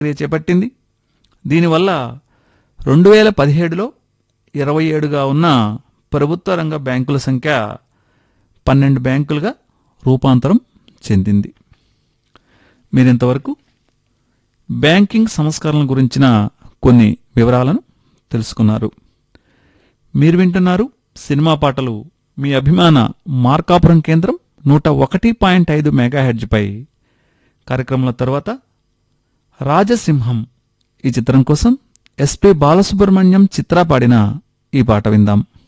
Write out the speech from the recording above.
ప్రక్రియ చేపట్టింది దీనివల్ల రెండు వేల పదిహేడులో ఇరవై ఏడుగా ఉన్న ప్రభుత్వ రంగ బ్యాంకుల సంఖ్య పన్నెండు బ్యాంకులుగా రూపాంతరం చెందింది మీరింతవరకు బ్యాంకింగ్ సంస్కరణల గురించిన కొన్ని వివరాలను తెలుసుకున్నారు మీరు వింటున్నారు సినిమా పాటలు మీ అభిమాన మార్కాపురం కేంద్రం నూట ఒకటి పాయింట్ ఐదు మెగాహెడ్జ్పై కార్యక్రమాల తర్వాత రాజసింహం ఈ చిత్రం కోసం ఎస్పి బాలసుబ్రహ్మణ్యం చిత్ర పాడిన ఈ పాట విందాం